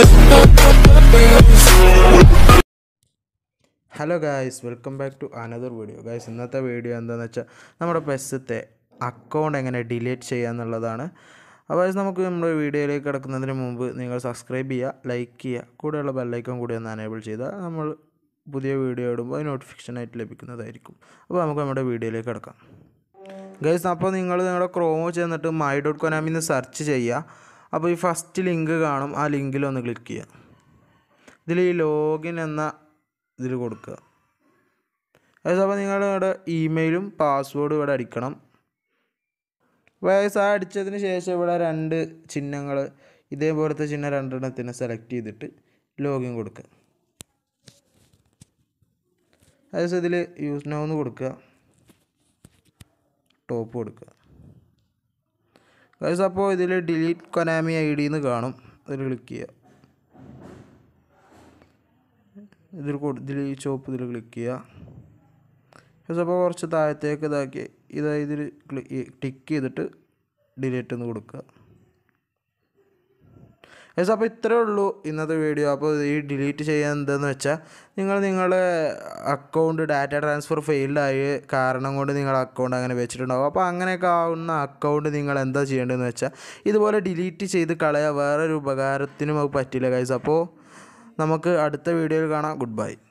hello guys welcome back to another video guys ഇന്നത്തെ video എന്താണെന്ന് വെച്ചാൽ നമ്മുടെ പെസ്സത്തെ അക്കൗണ്ട് എങ്ങനെ ഡിലീറ്റ് ചെയ്യുക എന്നുള്ളതാണ് അപ്പോൾ guys, നമുക്ക് നമ്മുടെ വീഡിയോയിലേക്ക് കിടക്കുന്നതിന് മുമ്പ് നിങ്ങൾ സബ്സ്ക്രൈബ് ചെയ്യുക ലൈക്ക് ചെയ്യുക കൂടെയുള്ള ബെല്ലൈക്കൺ കൂടി ഒന്ന് അനേബിൾ ചെയ്താൽ നമ്മൾ പുതിയ വീഡിയോ ഇടുമ്പോൾ അത് നോട്ടിഫിക്കേഷൻ ആയിട്ട് ലഭിക്കുന്നതായിരിക്കും അപ്പോൾ നമുക്ക് നമ്മുടെ വീഡിയോയിലേക്ക് കിടക്കാം ഗൈസ് അപ്പോൾ നിങ്ങൾ നിങ്ങളുടെ ക്രോമോ ചെന്നിട്ട് മൈ ഡോട്ട് കൊനാമിന്ന് സെർച്ച് ചെയ്യുക അപ്പോൾ ഈ ഫസ്റ്റ് ലിങ്ക് കാണും ആ ലിങ്കിൽ ഒന്ന് ക്ലിക്ക് ചെയ്യുക ഇതിൽ ഈ ലോഗിൻ എന്ന ഇതിൽ കൊടുക്കുക ഗൈസ് അപ്പോൾ നിങ്ങളുടെ ഇമെയിലും പാസ്വേഡും ഇവിടെ അടിക്കണം വയസ്സ് ആ അടിച്ചതിന് ശേഷം ഇവിടെ രണ്ട് ചിഹ്നങ്ങൾ ഇതേപോലത്തെ ചിഹ്നം രണ്ടെണ്ണത്തിന് സെലക്ട് ചെയ്തിട്ട് ലോഗിൻ കൊടുക്കുക അതായത് ഇതിൽ യൂസ് നൗ എന്ന് കൊടുക്കുക ടോപ്പ് കൊടുക്കുക ഗൈസ് അപ്പോൾ ഇതിൽ ഡിലീറ്റ് കൊനാമി ഐ ഡി എന്ന് കാണും അതിൽ ക്ലിക്ക് ചെയ്യുക ഇതിൽ കൊടു ഇതിൽ ഈ ചോപ്പ് ഇതിൽ ക്ലിക്ക് ചെയ്യുക ഗൈസ് അപ്പോൾ കുറച്ച് താഴത്തേക്ക് ഇതാക്കി ഇതാ ഇതിൽ ടിക്ക് ചെയ്തിട്ട് ഡിലീറ്റ് എന്ന് കൊടുക്കുക ഗൈസ് അപ്പോൾ ഇത്രേ ഉള്ളൂ ഇന്നത്തെ വീഡിയോ അപ്പോൾ ഈ ഡിലീറ്റ് ചെയ്യാൻ എന്താണെന്ന് വെച്ചാൽ നിങ്ങൾ നിങ്ങളുടെ അക്കൗണ്ട് ഡാറ്റ ട്രാൻസ്ഫർ ഫെയിൽഡ് ആയ കാരണം കൊണ്ട് നിങ്ങളുടെ അക്കൗണ്ട് അങ്ങനെ വെച്ചിട്ടുണ്ടാവും അപ്പോൾ അങ്ങനെയൊക്കെ ആവുന്ന അക്കൗണ്ട് നിങ്ങൾ എന്താ ചെയ്യേണ്ടതെന്ന് വെച്ചാൽ ഇതുപോലെ ഡിലീറ്റ് ചെയ്ത് കളയുക വേറൊരു ഉപകാരത്തിനും അത് പറ്റില്ല ഗൈസ് അപ്പോൾ നമുക്ക് അടുത്ത വീഡിയോയിൽ കാണാം ഗുഡ് ബൈ